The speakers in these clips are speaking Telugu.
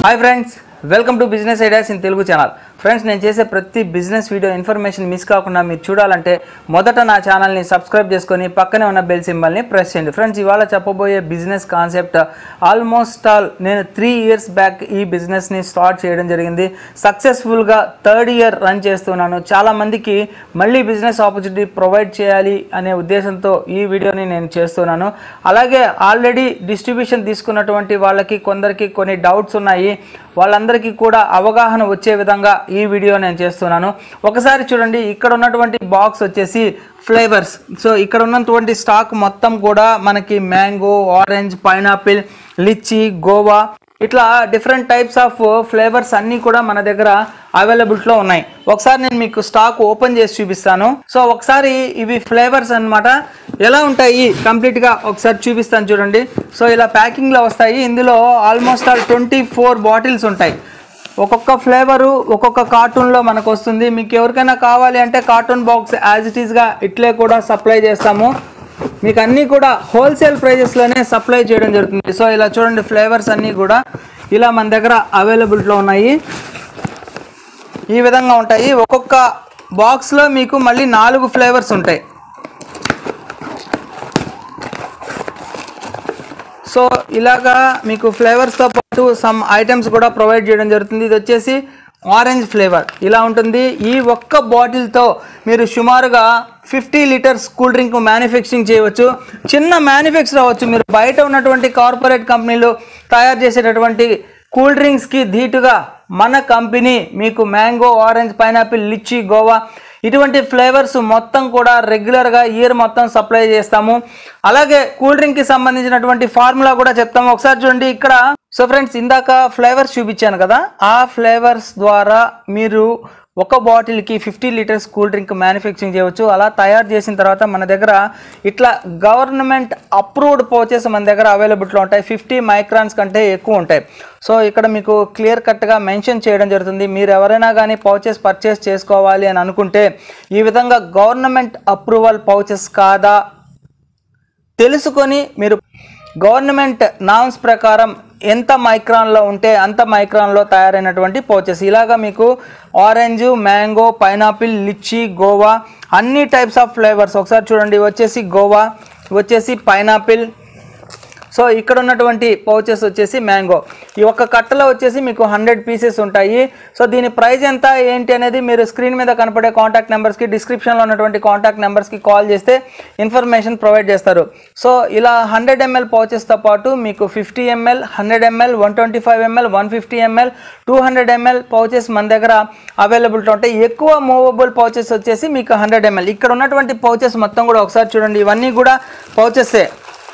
hi friends welcome to business ideas in Telugu channel friends నేను చేసే ప్రతి బిజినెస్ వీడియో ఇన్ఫర్మేషన్ మిస్ కాకుండా మీరు చూడాలంటే మొదట నా ఛానల్ని సబ్స్క్రైబ్ చేసుకొని పక్కనే ఉన్న బెల్ సింబల్ని ప్రెస్ చేయండి ఫ్రెండ్స్ ఇవాళ చెప్పబోయే బిజినెస్ కాన్సెప్ట్ ఆల్మోస్ట్ ఆల్ నేను త్రీ ఇయర్స్ బ్యాక్ ఈ బిజినెస్ని స్టార్ట్ చేయడం జరిగింది సక్సెస్ఫుల్గా థర్డ్ ఇయర్ రన్ చేస్తున్నాను చాలామందికి మళ్ళీ బిజినెస్ ఆపర్చునిటీ ప్రొవైడ్ చేయాలి అనే ఉద్దేశంతో ఈ వీడియోని నేను చేస్తున్నాను అలాగే ఆల్రెడీ డిస్ట్రిబ్యూషన్ తీసుకున్నటువంటి వాళ్ళకి కొందరికి కొన్ని డౌట్స్ ఉన్నాయి వాళ్ళందరికీ కూడా అవగాహన వచ్చే విధంగా ఈ వీడియో నేను చేస్తున్నాను ఒకసారి చూడండి ఇక్కడ ఉన్నటువంటి బాక్స్ వచ్చేసి ఫ్లేవర్స్ సో ఇక్కడ ఉన్నటువంటి స్టాక్ మొత్తం కూడా మనకి mango orange pineapple lychee guava ఇట్లా డిఫరెంట్ టైప్స్ ఆఫ్ ఫ్లేవర్స్ అన్నీ కూడా మన దగ్గర అవైలబిలిటీలో ఉన్నాయి ఒకసారి నేను మీకు స్టాక్ ఓపెన్ చేసి చూపిస్తాను సో ఒకసారి ఇవి ఫ్లేవర్స్ అన్నమాట ఎలా ఉంటాయి కంప్లీట్గా ఒకసారి చూపిస్తాను చూడండి సో ఇలా ప్యాకింగ్లో వస్తాయి ఇందులో almost all twenty four bottles ఉంటాయి ఒక్కొక్క ఫ్లేవరు ఒక్కొక్క కార్టూన్లో మనకు వస్తుంది మీకు ఎవరికైనా కావాలి అంటే కార్టూన్ బాక్స్ యాజ్ ఇట్ ఈస్గా ఇట్లే కూడా సప్లై చేస్తాము మీకు అన్నీ కూడా హోల్సేల్ ప్రైజెస్లోనే సప్లై చేయడం జరుగుతుంది సో ఇలా చూడండి ఫ్లేవర్స్ అన్నీ కూడా ఇలా మన దగ్గర అవైలబిలిటీలో ఉన్నాయి ఈ విధంగా ఉంటాయి ఒక్కొక్క బాక్స్లో మీకు మళ్ళీ నాలుగు ఫ్లేవర్స్ ఉంటాయి సో ఇలాగా మీకు ఫ్లేవర్స్తో పాటు సమ్ ఐటమ్స్ కూడా ప్రొవైడ్ చేయడం జరుగుతుంది ఇది వచ్చేసి ఆరెంజ్ ఫ్లేవర్ ఇలా ఉంటుంది ఈ ఒక్క బాటిల్తో మీరు సుమారుగా fifty litres cool drink manufacturing చేయవచ్చు చిన్న మ్యానుఫ్యాక్చర్ అవ్వచ్చు మీరు బయట ఉన్నటువంటి కార్పొరేట్ కంపెనీలు తయారు చేసేటటువంటి కూల్ డ్రింక్స్కి ధీటుగా మన కంపెనీ మీకు mango orange pineapple lychee guava ఇటువంటి ఫ్లేవర్స్ మొత్తం కూడా రెగ్యులర్గా ఇయర్ మొత్తం సప్లై చేస్తాము అలాగే కూల్ డ్రింక్కి సంబంధించినటువంటి ఫార్ములా కూడా చెప్తాము ఒకసారి చూడండి ఇక్కడ సో ఫ్రెండ్స్ ఇందాక ఫ్లేవర్స్ చూపించాను కదా ఆ ఫ్లేవర్స్ ద్వారా మీరు ఒక బాటిల్కి fifty litres cool drink manufacturing చేయవచ్చు అలా తయారు చేసిన తర్వాత మన దగ్గర ఇట్లా గవర్నమెంట్ అప్రూవ్డ్ పౌచెస్ మన దగ్గర అవైలబిలిటీలో ఉంటాయి ఫిఫ్టీ మైక్రాన్స్ కంటే ఎక్కువ ఉంటాయి సో ఇక్కడ మీకు క్లియర్ కట్గా మెన్షన్ చేయడం జరుగుతుంది మీరు ఎవరైనా కానీ పౌచెస్ పర్చేస్ చేసుకోవాలి అని అనుకుంటే ఈ విధంగా గవర్నమెంట్ అప్రూవల్ పౌచెస్ కాదా తెలుసుకొని మీరు గవర్నమెంట్ నామ్స్ ప్రకారం ఎంత మైక్రాన్లో ఉంటే అంత మైక్రాన్లో తయారైనటువంటి పౌచెస్ ఇలాగా మీకు orange mango pineapple lychee guava అన్ని టైప్స్ ఆఫ్ ఫ్లేవర్స్ ఒకసారి చూడండి ఇవి వచ్చేసి గోవా ఇవి వచ్చేసి పైనాపిల్ సో ఇక్కడ ఉన్నటువంటి పౌచెస్ వచ్చేసి మ్యాంగో ఈ ఒక్క కట్టలో వచ్చేసి మీకు హండ్రెడ్ పీసెస్ ఉంటాయి సో దీని ప్రైస్ ఎంత ఏంటి అనేది మీరు స్క్రీన్ మీద కనపడే కాంటాక్ట్ నెంబర్స్కి డిస్క్రిప్షన్లో ఉన్నటువంటి కాంటాక్ట్ నెంబర్స్కి కాల్ చేస్తే ఇన్ఫర్మేషన్ ప్రొవైడ్ చేస్తారు సో ఇలా హండ్రెడ్ ఎంఎల్ పౌచెస్తో పాటు మీకు fifty ML hundred ML one twenty five ML one fifty ML two hundred ML pouches మన దగ్గర అవైలబిలిటీ ఉంటాయి ఎక్కువ మూవబుల్ పౌచెస్ వచ్చేసి మీకు హండ్రెడ్ ఎంఎల్ ఇక్కడ ఉన్నటువంటి పౌచెస్ మొత్తం కూడా ఒకసారి చూడండి ఇవన్నీ కూడా పౌచెస్సే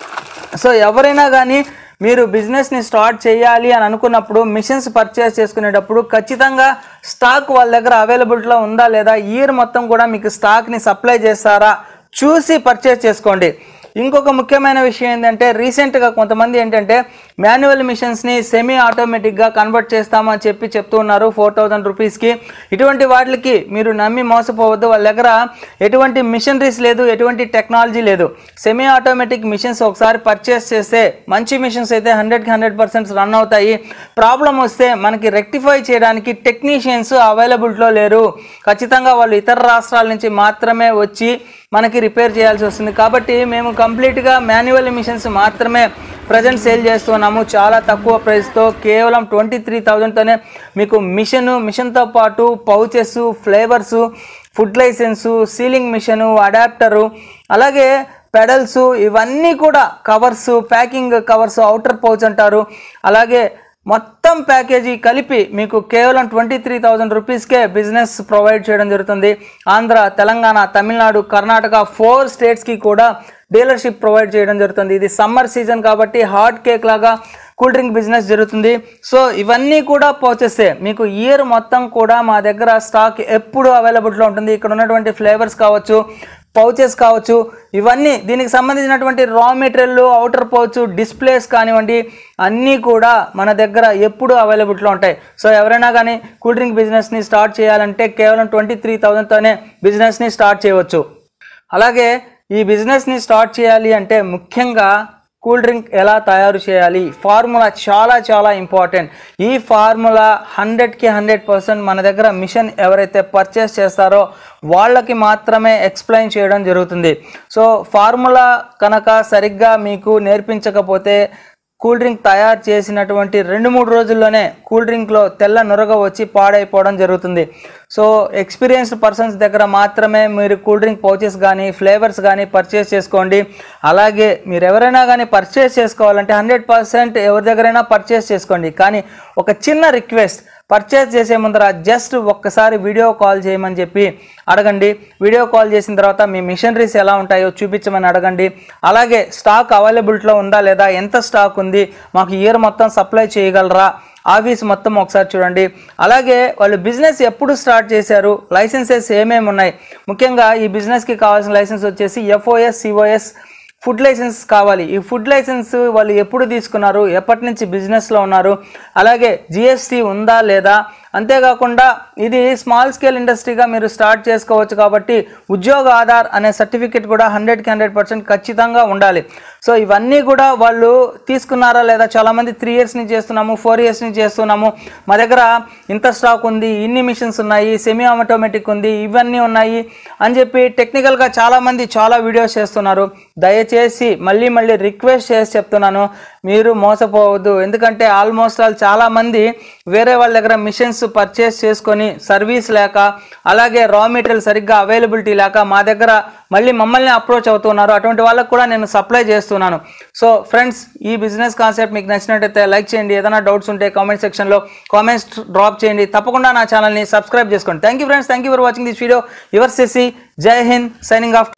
సో ఎవరైనా కానీ మీరు బిజినెస్ని స్టార్ట్ చేయాలి అని అనుకున్నప్పుడు మిషన్స్ పర్చేస్ చేసుకునేటప్పుడు ఖచ్చితంగా స్టాక్ వాళ్ళ దగ్గర అవైలబిలిటీలో ఉందా లేదా ఇయర్ మొత్తం కూడా మీకు స్టాక్ని సప్లై చేస్తారా చూసి పర్చేస్ చేసుకోండి ఇంకొక ముఖ్యమైన విషయం ఏంటంటే రీసెంట్గా కొంతమంది ఏంటంటే మాన్యువల్ మిషన్స్ని సెమీ ఆటోమేటిక్గా కన్వర్ట్ చేస్తామని చెప్పి చెప్తూ ఉన్నారు ఫోర్ థౌజండ్ రూపీస్కి ఇటువంటి వాటికి మీరు నమ్మి మోసపోవద్దు వాళ్ళ దగ్గర ఎటువంటి మిషనరీస్ లేదు ఎటువంటి టెక్నాలజీ లేదు సెమీ ఆటోమేటిక్ మిషన్స్ ఒకసారి పర్చేస్ చేస్తే మంచి మిషన్స్ అయితే హండ్రెడ్కి హండ్రెడ్ పర్సెంట్ రన్ అవుతాయి ప్రాబ్లం వస్తే మనకి రెక్టిఫై చేయడానికి టెక్నీషియన్స్ అవైలబిలిటీలో లేరు ఖచ్చితంగా వాళ్ళు ఇతర రాష్ట్రాల నుంచి మాత్రమే వచ్చి మనకి రిపేర్ చేయాల్సి వస్తుంది కాబట్టి మేము కంప్లీట్గా మాన్యువల్ మిషన్స్ మాత్రమే ప్రజెంట్ సేల్ చేస్తున్నాము చాలా తక్కువ ప్రైస్తో కేవలం ట్వంటీ త్రీ థౌజండ్తోనే మీకు మిషన్ మిషన్తో పాటు pouches flavours food licence sealing machine adapter అలాగే పెడల్స్ ఇవన్నీ కూడా covers packing covers outer pouch అంటారు అలాగే మొత్తం ప్యాకేజీ కలిపి మీకు కేవలం ట్వంటీ త్రీ థౌజండ్ రూపీస్కే బిజినెస్ ప్రొవైడ్ చేయడం జరుగుతుంది ఆంధ్ర తెలంగాణ తమిళనాడు కర్ణాటక ఫోర్ స్టేట్స్కి కూడా డీలర్షిప్ ప్రొవైడ్ చేయడం జరుగుతుంది ఇది సమ్మర్ సీజన్ కాబట్టి హాట్ కేక్ లాగా కూల్ డ్రింక్ బిజినెస్ జరుగుతుంది సో ఇవన్నీ కూడా పోచేస్తే మీకు ఇయర్ మొత్తం కూడా మా దగ్గర స్టాక్ ఎప్పుడు అవైలబిలిటీలో ఉంటుంది ఇక్కడ ఉన్నటువంటి ఫ్లేవర్స్ కావచ్చు పౌచెస్ కావచ్చు ఇవన్నీ దీనికి సంబంధించినటువంటి raw material outer pouch displays కానివ్వండి అన్నీ కూడా మన దగ్గర ఎప్పుడు అవైలబిలిటీలో ఉంటాయి సో ఎవరైనా కానీ కూల్ డ్రింక్ బిజినెస్ని స్టార్ట్ చేయాలంటే కేవలం ట్వంటీ త్రీ థౌజండ్తోనే బిజినెస్ని స్టార్ట్ చేయవచ్చు అలాగే ఈ బిజినెస్ని స్టార్ట్ చేయాలి అంటే ముఖ్యంగా కూల్ డ్రింక్ ఎలా తయారు చేయాలి ఫార్ములా చాలా చాలా ఇంపార్టెంట్ ఈ ఫార్ములా హండ్రెడ్కి హండ్రెడ్ పర్సెంట్ మన దగ్గర మిషన్ ఎవరైతే పర్చేస్ చేస్తారో వాళ్ళకి మాత్రమే ఎక్స్ప్లెయిన్ చేయడం జరుగుతుంది సో ఫార్ములా కనుక సరిగ్గా మీకు నేర్పించకపోతే కూల్ డ్రింక్ తయారు చేసినటువంటి రెండు మూడు రోజుల్లోనే కూల్ డ్రింక్లో తెల్ల నురగ వచ్చి పాడైపోవడం జరుగుతుంది సో ఎక్స్పీరియన్స్డ్ పర్సన్స్ దగ్గర మాత్రమే మీరు కూల్ డ్రింక్ పౌచెస్ కానీ ఫ్లేవర్స్ కానీ పర్చేస్ చేసుకోండి అలాగే మీరు ఎవరైనా కానీ పర్చేస్ చేసుకోవాలంటే హండ్రెడ్ పర్సెంట్ ఎవరి దగ్గరైనా పర్చేస్ చేసుకోండి కానీ ఒక చిన్న రిక్వెస్ట్ పర్చేస్ చేసే ముందర జస్ట్ ఒక్కసారి వీడియో కాల్ చేయమని చెప్పి అడగండి వీడియో కాల్ చేసిన తర్వాత మీ మిషనరీస్ ఎలా ఉంటాయో చూపించమని అడగండి అలాగే స్టాక్ అవైలబిలిటీలో ఉందా లేదా ఎంత స్టాక్ ఉంది మాకు ఇయర్ మొత్తం సప్లై చేయగలరా ఆఫీస్ మొత్తం ఒకసారి చూడండి అలాగే వాళ్ళు బిజినెస్ ఎప్పుడు స్టార్ట్ చేశారు లైసెన్సెస్ ఏమేమి ఉన్నాయి ముఖ్యంగా ఈ బిజినెస్కి కావాల్సిన లైసెన్స్ వచ్చేసి ఎఫ్ఓఎస్ సిఓఎస్ ఫుడ్ లైసెన్స్ కావాలి ఈ ఫుడ్ లైసెన్స్ వాళ్ళు ఎప్పుడు తీసుకున్నారు ఎప్పటి నుంచి బిజినెస్లో ఉన్నారు అలాగే జిఎస్టీ ఉందా లేదా అంతేకాకుండా ఇది స్మాల్ స్కేల్ ఇండస్ట్రీగా మీరు స్టార్ట్ చేసుకోవచ్చు కాబట్టి ఉద్యోగ ఆధార్ అనే సర్టిఫికేట్ కూడా హండ్రెడ్కి హండ్రెడ్ పర్సెంట్ ఖచ్చితంగా ఉండాలి సో ఇవన్నీ కూడా వాళ్ళు తీసుకున్నారా లేదా చాలామంది త్రీ ఇయర్స్ నుంచి చేస్తున్నాము ఫోర్ ఇయర్స్ నుంచి చేస్తున్నాము మా దగ్గర ఇంత స్టాక్ ఉంది ఇన్ని మిషన్స్ ఉన్నాయి సెమీ ఆటోమేటిక్ ఉంది ఇవన్నీ ఉన్నాయి అని చెప్పి టెక్నికల్గా చాలామంది చాలా వీడియోస్ చేస్తున్నారు దయచేసి మళ్ళీ మళ్ళీ రిక్వెస్ట్ చేసి చెప్తున్నాను మీరు మోసపోవద్దు ఎందుకంటే ఆల్మోస్ట్ ఆల్ చాలామంది వేరే వాళ్ళ దగ్గర మిషన్స్ పర్చేస్ చేసుకొని సర్వీస్ లేక అలాగే రా మెటీరియల్ సరిగ్గా అవైలబిలిటీ లేక మా దగ్గర మళ్ళీ మమ్మల్ని అప్రోచ్ అవుతున్నారు అటువంటి వాళ్ళకు కూడా నేను సప్లై చేస్తున్నాను సో ఫ్రెండ్స్ ఈ బిజినెస్ కాన్సెప్ట్ మీకు నచ్చినట్టయితే లైక్ చేయండి ఏదైనా డౌట్స్ ఉంటే కామెంట్ సెక్షన్లో కామెంట్స్ డ్రాప్ చేయండి తప్పకుండా నా ఛానల్ని సబ్స్క్రైబ్ చేసుకోండి thank you friends thank you for watching this video your సెసి జై హింద్ సైనింగ్ ఆఫ్